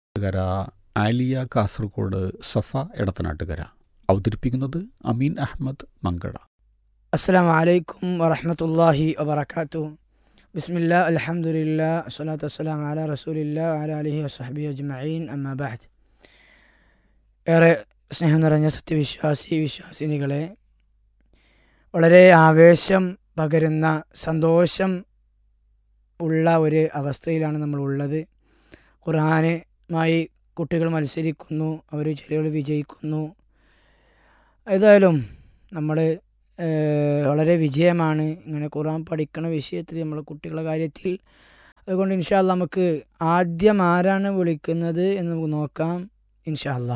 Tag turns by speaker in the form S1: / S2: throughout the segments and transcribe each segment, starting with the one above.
S1: കര ആലിയ കാസർഗോഡ് സഫ എടത്തനാട്ടുകര അവതരിപ്പിക്കുന്നത് അമീൻ അഹമ്മദ് മങ്കട
S2: അസ്സാം വലൈക്കും വറഹമത്തല്ലാഹി വബർക്കാത്തു ബിസ്മില്ല അലഹമുല്ല വസ്സലാത്തു വസ്സലാം അല റസൂലില്ല അല അലഹി വസ്ഹബി അജ്മഈൻ അമ്മാബാദ് ഏറെ സ്നേഹം നിറഞ്ഞ സത്യവിശ്വാസി വിശ്വാസിനികളെ വളരെ ആവേശം പകരുന്ന സന്തോഷം ഉള്ള ഒരു അവസ്ഥയിലാണ് നമ്മൾ ഉള്ളത് ഖുർആനുമായി കുട്ടികൾ മത്സരിക്കുന്നു അവർ ചെറിയകൾ വിജയിക്കുന്നു ഏതായാലും നമ്മൾ വളരെ വിജയമാണ് ഇങ്ങനെ ഖുർആൻ പഠിക്കണ വിഷയത്തിൽ നമ്മളെ കുട്ടികളുടെ കാര്യത്തിൽ അതുകൊണ്ട് ഇൻഷാല്ല നമുക്ക് ആദ്യം ആരാണ് വിളിക്കുന്നത് എന്ന് നമുക്ക് നോക്കാം ഇൻഷാല്ല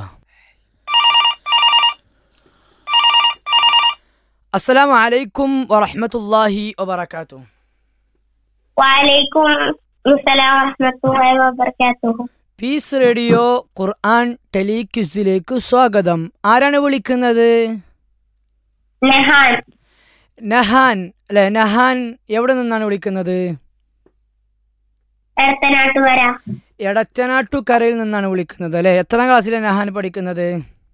S2: അസ്സലാം വലൈക്കും വറഹമത്തല്ലാഹി വബർക്കാത്തു
S3: വലൈക്കും അസ്സലാം വറഹ്മത്തുള്ളാഹി വബറകാതുഹു
S2: പീസ് റേഡിയോ ഖുർആൻ ടെലിക്യൂസിലേക്ക് സ്വാഗതം ആരാണ് വിളിക്കുന്നത്
S3: നഹാൻ
S2: നഹാൻ അല്ലെ നഹാൻ എവിടെ നിന്നാണ് വിളിക്കുന്നത്
S3: എടത്തനാട്ടുകര
S2: എടത്തനാട്ടുകരയിൽ നിന്നാണ് വിളിക്കുന്നത് അല്ലെ എത്രാം ക്ലാസ്സിലാണ് നഹാൻ പഠിക്കുന്നത്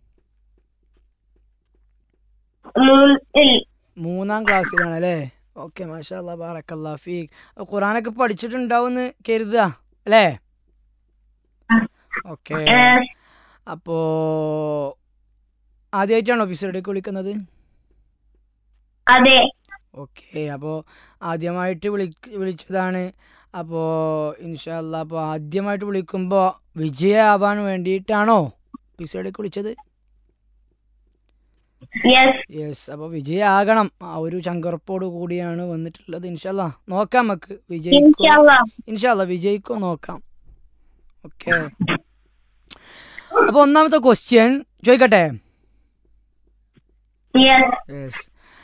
S3: മൂന്നിൽ
S2: മൂന്നാം ക്ലാസ്സിലാണ് അല്ലേ ഓക്കെ മാഷാ അല്ലാ ബാറക്കല്ലാ ഫീഖ് അപ്പൊ ഖുറാനൊക്കെ പഠിച്ചിട്ടുണ്ടാവുമെന്ന് കരുതുക അല്ലേ ഓക്കെ
S3: ഏഹ്,
S2: അപ്പോ ആദ്യമായിട്ടാണോ ഓഫീസറുടെയൊക്കെ വിളിക്കുന്നത്
S3: അതെ
S2: ഓക്കെ അപ്പോൾ ആദ്യമായിട്ട് വിളി വിളിച്ചതാണ് അപ്പോൾ ഇൻഷാല്ല അപ്പോൾ ആദ്യമായിട്ട് വിളിക്കുമ്പോൾ വിജയമാവാൻ വേണ്ടിയിട്ടാണോ ഓഫീസറുടെയൊക്കെ വിളിച്ചത്
S3: യെസ്
S2: യെസ് അപ്പോൾ വിജയാകണം ആ ഒരു ചങ്കറപ്പോട് കൂടിയാണ് വന്നിട്ടുള്ളത് ഇൻഷാല്ല നോക്കാം നമുക്ക് വിജയിക്കും
S3: ഇൻഷാല്ലാ
S2: ഇൻഷാല്ല വിജയിക്കും നോക്കാം ഓക്കെ അപ്പോൾ ഒന്നാമത്തെ ക്വസ്റ്റ്യൻ ചോദിക്കട്ടെ
S3: യെസ്
S2: യെസ്